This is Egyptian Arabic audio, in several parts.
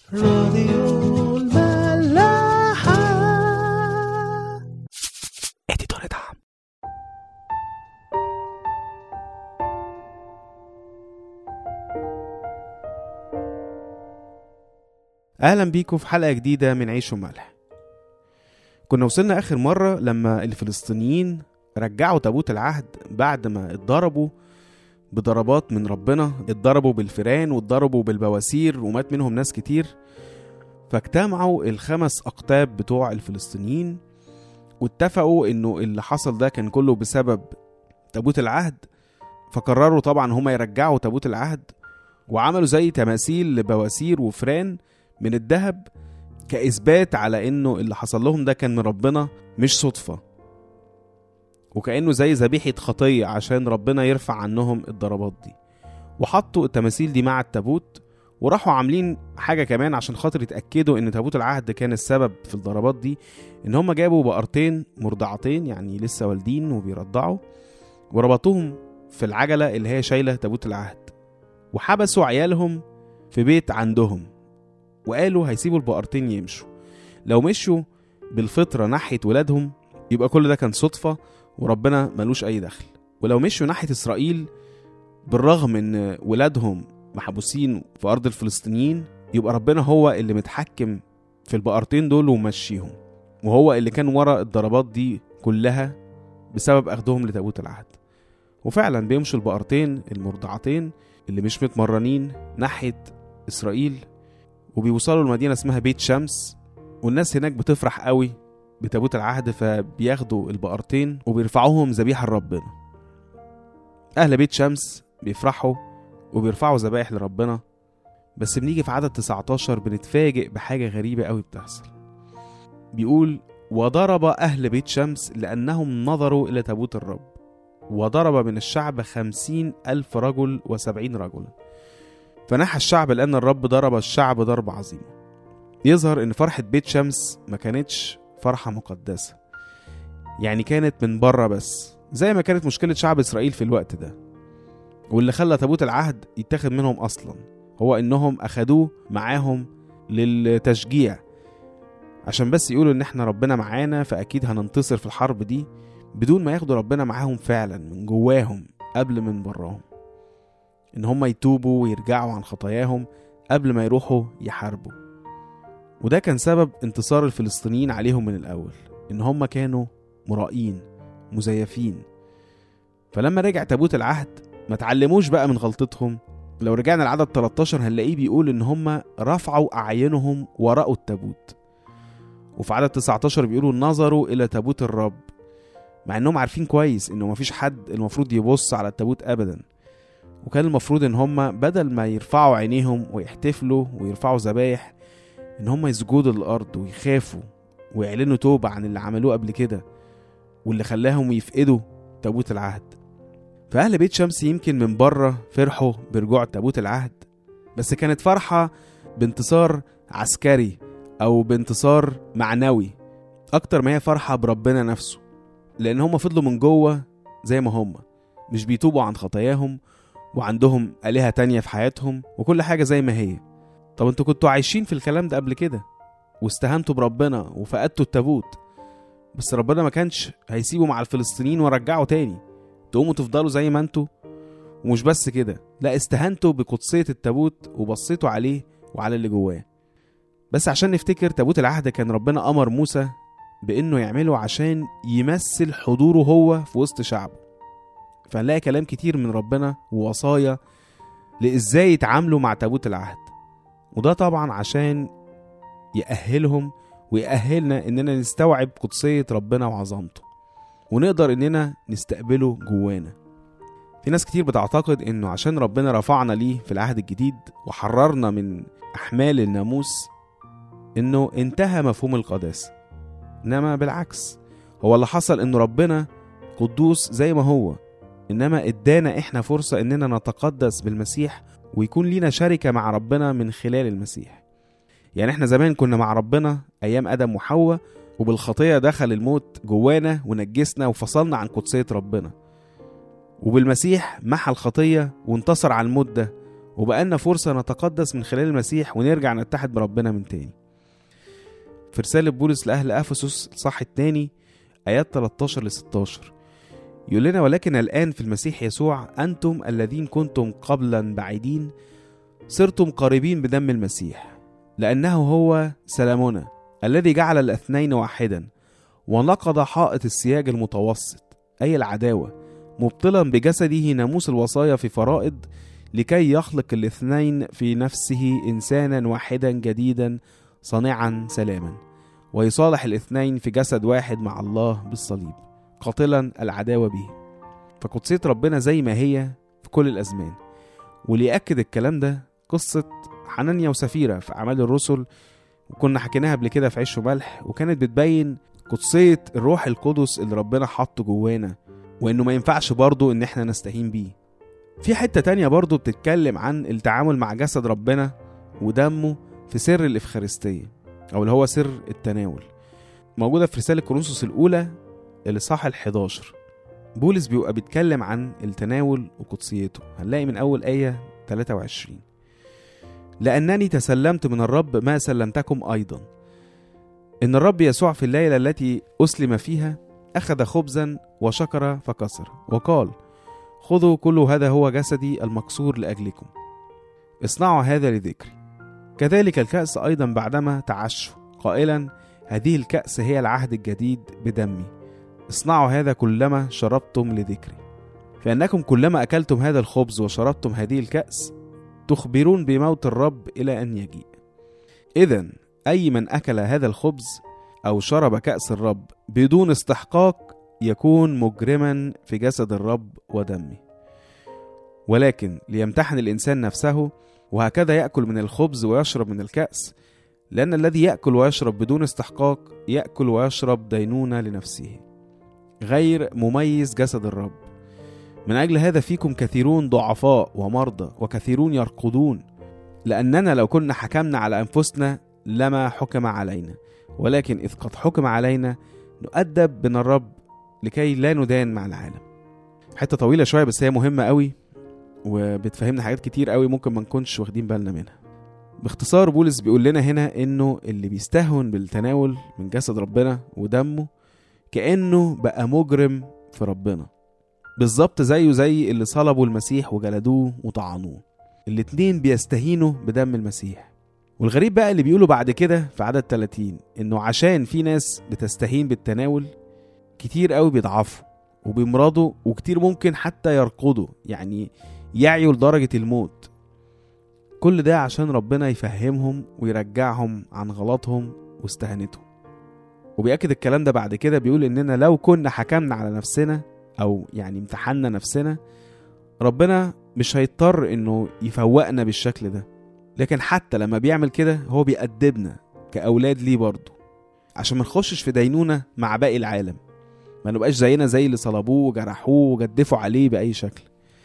راديو الملاحة اديتور دعم اهلا بيكم في حلقه جديده من عيش وملح كنا وصلنا اخر مره لما الفلسطينيين رجعوا تابوت العهد بعد ما اتضربوا بضربات من ربنا اتضربوا بالفيران واتضربوا بالبواسير ومات منهم ناس كتير فاجتمعوا الخمس اقطاب بتوع الفلسطينيين واتفقوا انه اللي حصل ده كان كله بسبب تابوت العهد فقرروا طبعا هما يرجعوا تابوت العهد وعملوا زي تماثيل لبواسير وفران من الذهب كإثبات على إنه اللي حصل لهم ده كان من ربنا مش صدفة وكأنه زي ذبيحة خطية عشان ربنا يرفع عنهم الضربات دي وحطوا التماثيل دي مع التابوت وراحوا عاملين حاجة كمان عشان خاطر يتأكدوا إن تابوت العهد كان السبب في الضربات دي إن هم جابوا بقرتين مرضعتين يعني لسه والدين وبيرضعوا وربطوهم في العجلة اللي هي شايلة تابوت العهد وحبسوا عيالهم في بيت عندهم وقالوا هيسيبوا البقرتين يمشوا لو مشوا بالفطرة ناحية ولادهم يبقى كل ده كان صدفة وربنا ملوش أي دخل ولو مشوا ناحية إسرائيل بالرغم إن ولادهم محبوسين في أرض الفلسطينيين يبقى ربنا هو اللي متحكم في البقرتين دول ومشيهم وهو اللي كان ورا الضربات دي كلها بسبب أخدهم لتابوت العهد وفعلا بيمشوا البقرتين المرضعتين اللي مش متمرنين ناحية إسرائيل وبيوصلوا لمدينة اسمها بيت شمس والناس هناك بتفرح قوي بتابوت العهد فبياخدوا البقرتين وبيرفعوهم ذبيحة لربنا أهل بيت شمس بيفرحوا وبيرفعوا ذبايح لربنا بس بنيجي في عدد 19 بنتفاجئ بحاجة غريبة قوي بتحصل بيقول وضرب أهل بيت شمس لأنهم نظروا إلى تابوت الرب وضرب من الشعب خمسين ألف رجل وسبعين رجلا فنحى الشعب لأن الرب ضرب الشعب ضرب عظيم يظهر إن فرحة بيت شمس ما كانتش فرحة مقدسة يعني كانت من بره بس زي ما كانت مشكلة شعب إسرائيل في الوقت ده واللي خلى تابوت العهد يتاخد منهم أصلا هو إنهم أخدوه معاهم للتشجيع عشان بس يقولوا إن إحنا ربنا معانا فأكيد هننتصر في الحرب دي بدون ما ياخدوا ربنا معاهم فعلا من جواهم قبل من براهم ان هم يتوبوا ويرجعوا عن خطاياهم قبل ما يروحوا يحاربوا وده كان سبب انتصار الفلسطينيين عليهم من الاول ان هم كانوا مرائين مزيفين فلما رجع تابوت العهد ما تعلموش بقى من غلطتهم لو رجعنا لعدد 13 هنلاقيه بيقول ان هم رفعوا اعينهم وراءوا التابوت وفي عدد 19 بيقولوا نظروا الى تابوت الرب مع انهم عارفين كويس انه مفيش حد المفروض يبص على التابوت ابدا وكان المفروض ان هم بدل ما يرفعوا عينيهم ويحتفلوا ويرفعوا ذبايح ان هم يسجدوا للارض ويخافوا ويعلنوا توبة عن اللي عملوه قبل كده واللي خلاهم يفقدوا تابوت العهد فأهل بيت شمس يمكن من بره فرحوا برجوع تابوت العهد بس كانت فرحة بانتصار عسكري أو بانتصار معنوي أكتر ما هي فرحة بربنا نفسه لان هم فضلوا من جوه زي ما هم مش بيتوبوا عن خطاياهم وعندهم آلهة تانية في حياتهم وكل حاجة زي ما هي طب انتوا كنتوا عايشين في الكلام ده قبل كده واستهنتوا بربنا وفقدتوا التابوت بس ربنا ما كانش هيسيبوا مع الفلسطينيين ورجعوا تاني تقوموا تفضلوا زي ما انتوا ومش بس كده لا استهنتوا بقدسية التابوت وبصيتوا عليه وعلى اللي جواه بس عشان نفتكر تابوت العهد كان ربنا أمر موسى بانه يعمله عشان يمثل حضوره هو في وسط شعبه فنلاقي كلام كتير من ربنا ووصايا لازاي يتعاملوا مع تابوت العهد وده طبعا عشان يأهلهم ويأهلنا اننا نستوعب قدسية ربنا وعظمته ونقدر اننا نستقبله جوانا في ناس كتير بتعتقد انه عشان ربنا رفعنا ليه في العهد الجديد وحررنا من احمال الناموس انه انتهى مفهوم القداسه انما بالعكس هو اللي حصل ان ربنا قدوس زي ما هو انما ادانا احنا فرصة اننا نتقدس بالمسيح ويكون لينا شركة مع ربنا من خلال المسيح يعني احنا زمان كنا مع ربنا ايام ادم وحواء وبالخطية دخل الموت جوانا ونجسنا وفصلنا عن قدسية ربنا وبالمسيح محى الخطية وانتصر على الموت ده وبقالنا فرصة نتقدس من خلال المسيح ونرجع نتحد بربنا من تاني في رسالة بولس لأهل أفسس الصح التاني آيات 13 ل 16 يقول لنا ولكن الآن في المسيح يسوع أنتم الذين كنتم قبلا بعيدين صرتم قريبين بدم المسيح لأنه هو سلامنا الذي جعل الاثنين واحدا ونقض حائط السياج المتوسط أي العداوة مبطلا بجسده ناموس الوصايا في فرائض لكي يخلق الاثنين في نفسه إنسانا واحدا جديدا صانعا سلاما ويصالح الاثنين في جسد واحد مع الله بالصليب قاتلا العداوة به فقدسية ربنا زي ما هي في كل الأزمان واللي يأكد الكلام ده قصة حنانيا وسفيرة في أعمال الرسل وكنا حكيناها قبل كده في عيش وملح وكانت بتبين قدسية الروح القدس اللي ربنا حطه جوانا وإنه ما ينفعش برضه إن إحنا نستهين بيه في حتة تانية برضه بتتكلم عن التعامل مع جسد ربنا ودمه في سر الإفخارستية أو اللي هو سر التناول موجودة في رسالة كورنثوس الأولى الإصحاح ال11 بولس بيبقى بيتكلم عن التناول وقدسيته هنلاقي من أول آية 23 لأنني تسلمت من الرب ما سلمتكم أيضا إن الرب يسوع في الليلة التي أسلم فيها أخذ خبزا وشكر فكسر وقال خذوا كل هذا هو جسدي المكسور لأجلكم اصنعوا هذا لذكري كذلك الكأس أيضا بعدما تعشوا قائلا هذه الكأس هي العهد الجديد بدمي اصنعوا هذا كلما شربتم لذكري فإنكم كلما أكلتم هذا الخبز وشربتم هذه الكأس تخبرون بموت الرب إلى أن يجيء إذا أي من أكل هذا الخبز أو شرب كأس الرب بدون استحقاق يكون مجرما في جسد الرب ودمه ولكن ليمتحن الإنسان نفسه وهكذا يأكل من الخبز ويشرب من الكأس لأن الذي يأكل ويشرب بدون استحقاق يأكل ويشرب دينونة لنفسه غير مميز جسد الرب من أجل هذا فيكم كثيرون ضعفاء ومرضى وكثيرون يرقدون لأننا لو كنا حكمنا على أنفسنا لما حكم علينا ولكن إذ قد حكم علينا نؤدب من الرب لكي لا ندان مع العالم حتة طويلة شوية بس هي مهمة قوي وبتفهمنا حاجات كتير قوي ممكن ما نكونش واخدين بالنا منها باختصار بولس بيقول لنا هنا انه اللي بيستهون بالتناول من جسد ربنا ودمه كانه بقى مجرم في ربنا بالظبط زيه زي اللي صلبوا المسيح وجلدوه وطعنوه الاتنين بيستهينوا بدم المسيح والغريب بقى اللي بيقولوا بعد كده في عدد 30 انه عشان في ناس بتستهين بالتناول كتير قوي بيضعفوا وبيمرضوا وكتير ممكن حتى يرقدوا يعني يعيوا لدرجة الموت كل ده عشان ربنا يفهمهم ويرجعهم عن غلطهم واستهانتهم وبيأكد الكلام ده بعد كده بيقول إننا لو كنا حكمنا على نفسنا أو يعني امتحنا نفسنا ربنا مش هيضطر إنه يفوقنا بالشكل ده لكن حتى لما بيعمل كده هو بيأدبنا كأولاد ليه برضه عشان ما نخشش في دينونة مع باقي العالم ما نبقاش زينا زي اللي صلبوه وجرحوه وجدفوا عليه بأي شكل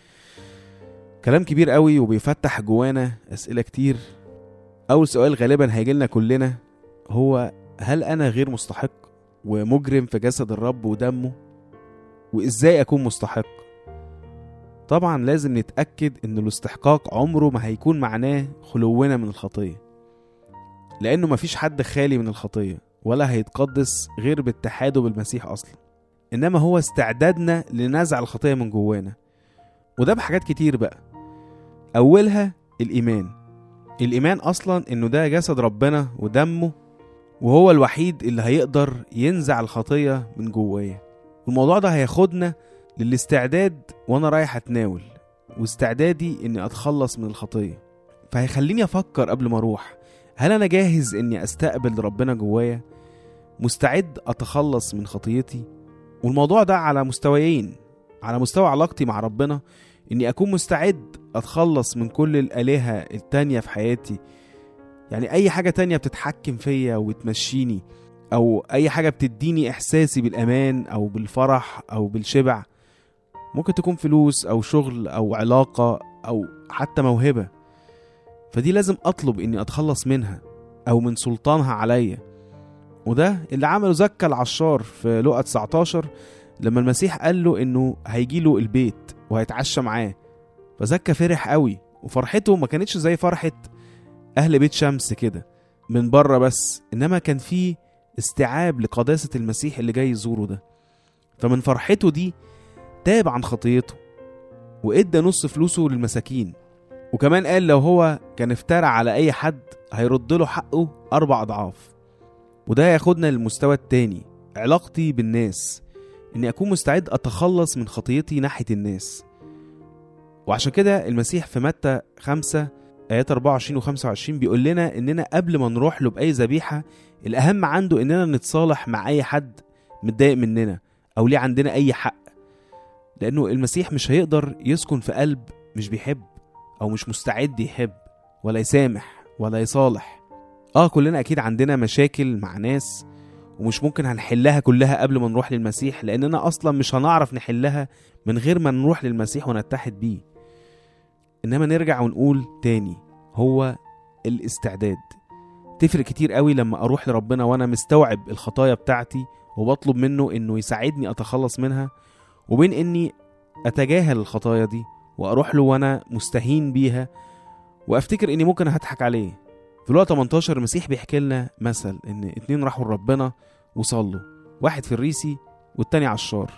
كلام كبير قوي وبيفتح جوانا أسئلة كتير أول سؤال غالبا هيجيلنا كلنا هو هل أنا غير مستحق ومجرم في جسد الرب ودمه وإزاي أكون مستحق طبعا لازم نتأكد إن الاستحقاق عمره ما هيكون معناه خلونا من الخطية لأنه مفيش حد خالي من الخطية ولا هيتقدس غير باتحاده بالمسيح أصلا إنما هو استعدادنا لنزع الخطية من جوانا وده بحاجات كتير بقى أولها الإيمان الإيمان أصلا إنه ده جسد ربنا ودمه وهو الوحيد اللي هيقدر ينزع الخطية من جوايا والموضوع ده هياخدنا للاستعداد وأنا رايح أتناول واستعدادي إني أتخلص من الخطية فهيخليني أفكر قبل ما أروح هل أنا جاهز إني أستقبل ربنا جوايا مستعد أتخلص من خطيتي والموضوع ده على مستويين على مستوى علاقتي مع ربنا اني اكون مستعد اتخلص من كل الالهه التانية في حياتي يعني اي حاجه تانية بتتحكم فيا وتمشيني او اي حاجه بتديني احساسي بالامان او بالفرح او بالشبع ممكن تكون فلوس او شغل او علاقه او حتى موهبه فدي لازم اطلب اني اتخلص منها او من سلطانها عليا وده اللي عمله زكا العشار في لقا 19 لما المسيح قال له انه هيجي له البيت وهيتعشى معاه فزكا فرح قوي وفرحته ما كانتش زي فرحة أهل بيت شمس كده من بره بس إنما كان فيه استيعاب لقداسة المسيح اللي جاي يزوره ده فمن فرحته دي تاب عن خطيته وإدى نص فلوسه للمساكين وكمان قال لو هو كان افترى على أي حد هيرد له حقه أربع أضعاف وده ياخدنا للمستوى التاني علاقتي بالناس إني أكون مستعد أتخلص من خطيتي ناحية الناس وعشان كده المسيح في متى 5 آيات 24 و 25 بيقول لنا إننا قبل ما نروح له بأي ذبيحة الأهم عنده إننا نتصالح مع أي حد متضايق مننا أو ليه عندنا أي حق لأنه المسيح مش هيقدر يسكن في قلب مش بيحب أو مش مستعد يحب ولا يسامح ولا يصالح اه كلنا اكيد عندنا مشاكل مع ناس ومش ممكن هنحلها كلها قبل ما نروح للمسيح لاننا اصلا مش هنعرف نحلها من غير ما نروح للمسيح ونتحد بيه انما نرجع ونقول تاني هو الاستعداد تفرق كتير قوي لما اروح لربنا وانا مستوعب الخطايا بتاعتي وبطلب منه انه يساعدني اتخلص منها وبين اني اتجاهل الخطايا دي واروح له وانا مستهين بيها وافتكر اني ممكن هضحك عليه في الوقت 18 المسيح بيحكي لنا مثل ان اتنين راحوا لربنا وصلوا واحد فريسي والتاني عشار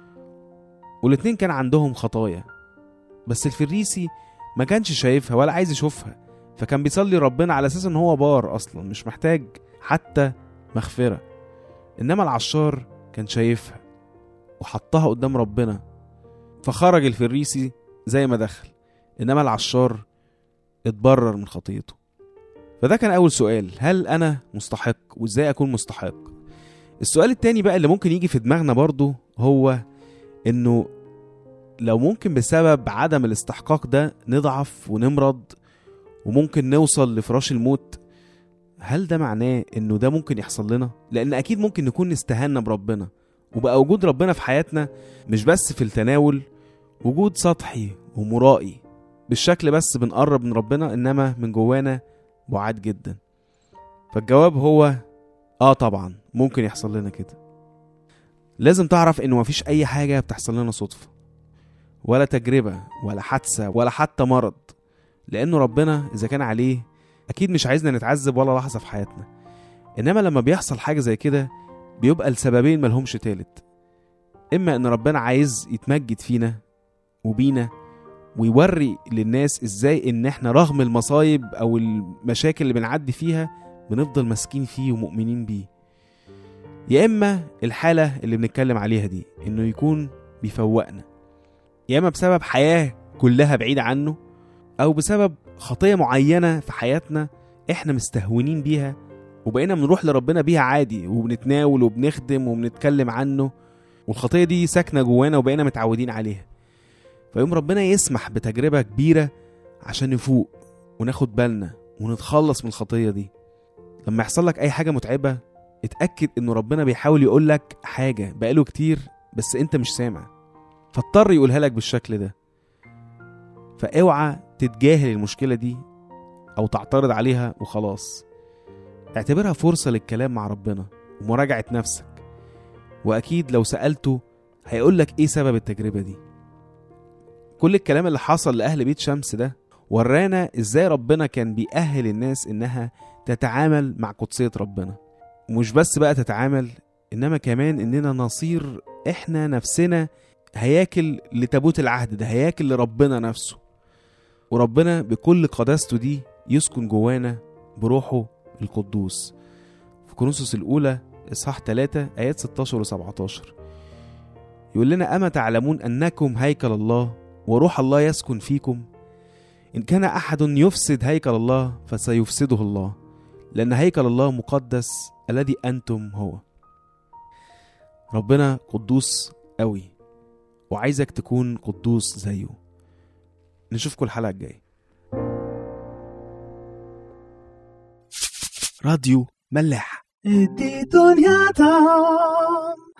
والاتنين كان عندهم خطايا بس الفريسي ما كانش شايفها ولا عايز يشوفها فكان بيصلي ربنا على اساس ان هو بار اصلا مش محتاج حتى مغفرة انما العشار كان شايفها وحطها قدام ربنا فخرج الفريسي زي ما دخل انما العشار اتبرر من خطيته فده كان أول سؤال هل أنا مستحق وإزاي أكون مستحق السؤال التاني بقى اللي ممكن يجي في دماغنا برضو هو إنه لو ممكن بسبب عدم الاستحقاق ده نضعف ونمرض وممكن نوصل لفراش الموت هل ده معناه إنه ده ممكن يحصل لنا؟ لأن أكيد ممكن نكون استهنا بربنا وبقى وجود ربنا في حياتنا مش بس في التناول وجود سطحي ومرائي بالشكل بس بنقرب من ربنا إنما من جوانا بعاد جدا فالجواب هو اه طبعا ممكن يحصل لنا كده لازم تعرف انه مفيش اي حاجة بتحصل لنا صدفة ولا تجربة ولا حادثة ولا حتى مرض لانه ربنا اذا كان عليه اكيد مش عايزنا نتعذب ولا لحظة في حياتنا انما لما بيحصل حاجة زي كده بيبقى لسببين ملهمش تالت اما ان ربنا عايز يتمجد فينا وبينا ويوري للناس ازاي ان احنا رغم المصايب او المشاكل اللي بنعدي فيها بنفضل ماسكين فيه ومؤمنين بيه يا اما الحالة اللي بنتكلم عليها دي انه يكون بيفوقنا يا اما بسبب حياة كلها بعيدة عنه او بسبب خطية معينة في حياتنا احنا مستهونين بيها وبقينا بنروح لربنا بيها عادي وبنتناول وبنخدم وبنتكلم عنه والخطية دي ساكنة جوانا وبقينا متعودين عليها فيقوم ربنا يسمح بتجربة كبيرة عشان نفوق وناخد بالنا ونتخلص من الخطية دي لما يحصل لك أي حاجة متعبة اتأكد إنه ربنا بيحاول يقول لك حاجة بقاله كتير بس أنت مش سامع فاضطر يقولها لك بالشكل ده فاوعى تتجاهل المشكلة دي أو تعترض عليها وخلاص اعتبرها فرصة للكلام مع ربنا ومراجعة نفسك وأكيد لو سألته هيقولك إيه سبب التجربة دي كل الكلام اللي حصل لأهل بيت شمس ده ورانا ازاي ربنا كان بيأهل الناس انها تتعامل مع قدسية ربنا ومش بس بقى تتعامل انما كمان اننا نصير احنا نفسنا هياكل لتابوت العهد ده هياكل لربنا نفسه وربنا بكل قداسته دي يسكن جوانا بروحه القدوس في كورنثوس الأولى إصحاح 3 آيات 16 و 17 يقول لنا أما تعلمون أنكم هيكل الله وروح الله يسكن فيكم إن كان أحد يفسد هيكل الله فسيفسده الله لأن هيكل الله مقدس الذي أنتم هو ربنا قدوس قوي وعايزك تكون قدوس زيه نشوفكم الحلقة الجاية راديو ملاح ادي دنيا دام